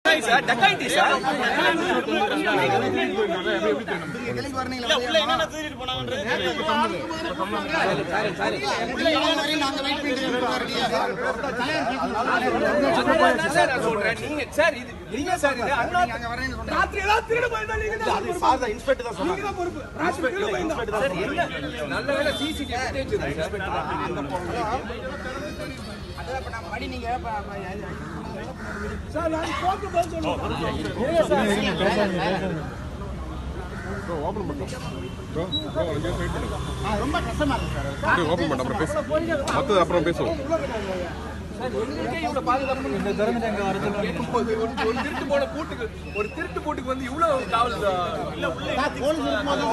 Sir டக்காயிட்டி sir sir நான் சொல்றேன் நீங்க சார் இது நீங்க சார் இது அண்ணா ராத்திரி ஏதாவது திருடு போயிருந்தா நீங்க தான் பொறுப்பு. நீங்க தான் பொறுப்பு. ராத்திரி திருடு போயிருந்தா. சார் என்ன நல்ல வேலை சிசிடிவி ஃபுட்டேஜ் இருக்கு சார் சார், நான் கோர்ட்டு பதில் சொல்லுவேன். ஓப்பன் பண்ண அப்புறம் பேசு மற்றது அப்புறம் பேசுவோம் எங்களுக்கே இவ்வளவு பாதுகாப்பு இந்த தர்மத்தை அங்க வரது கேட்கும்போது ஒரு ஒரு திருட்டு போன கூட்டுக்கு ஒரு திருட்டு கூட்டுக்கு வந்து இவ்வளவு காவல் இல்ல உள்ள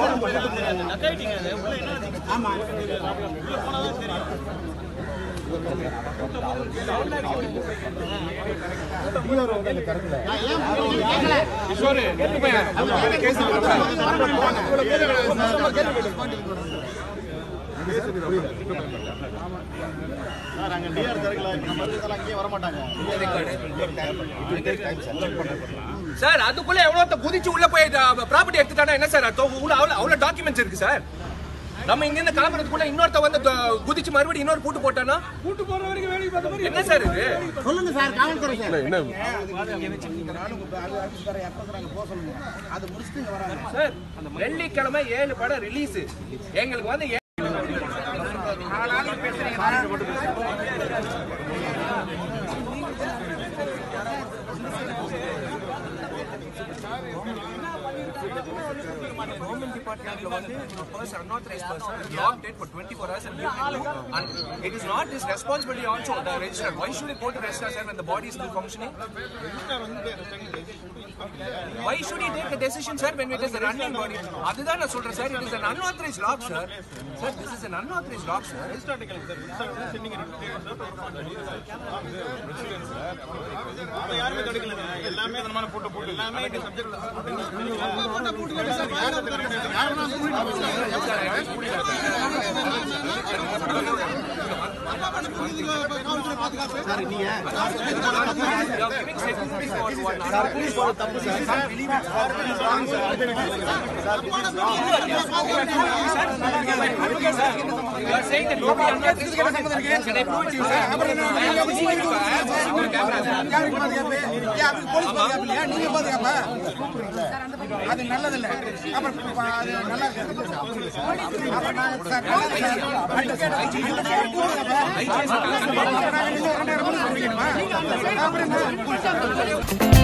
சார் அதுக்குள்ள எவ்வளவு குதிச்சு உள்ள போய் ப்ராப்பர்ட்டி எடுத்துட்டானா என்ன சார் அர்த்தம் உள்ள அவ்வளவு அவ்வளவு டாக்குமெண்ட்ஸ் இருக்கு சார் நம்ம இங்க இருந்து கிளம்புறதுக்குள்ள இன்னொருத்த வந்து த- குதிச்சு மறுபடியும் இன்னொரு கூட்டு போட்டானா கூட்டு போற வரைக்கும் வேலைக்கு பார்த்த மாதிரி என்ன சார் இது என்ன சார் வெள்ளிக்கிழமை ஏழு படம் ரிலீஸ் எங்களுக்கு வந்து ஏ- government department வந்து ஒரு person, unauthorized person, locked it for 24 hours and leave it alone. And it is not his responsibility also, the registrar. Why should he go to registrar sir when the body is still functioning? Why should he take a decision, sir, when it is a running body? அதுதான் நான் சொல்றேன் sir it is an unauthorized lock, sir. Sir, this is an unauthorized lock, sir. You are giving security for one hour. You are saying that nobody unauthorized lock. Can I prove it to you, sir? I have a security for- I have a security camera, sir. யாருக்கு பாதுகாப்பு? ஏன் அப்படி police பாதுகாப்பு இல்லையா? நீங்க பாதுகாப்பா? அது நல்லதில்ல. அப்புறம் ப- அது நல்லா இருக்காது. அப்புறம் நான் சார், நல்லா இருக்கு சார். அட்வொகேட் வச்சு இல்ல சார், போடுங்கப்பா. அப்புறம் நாங்க இன்னும் ரெண்டாயிரம் ரூபாய் சொல்லிக்கணுமா? அப்புறம் என்ன?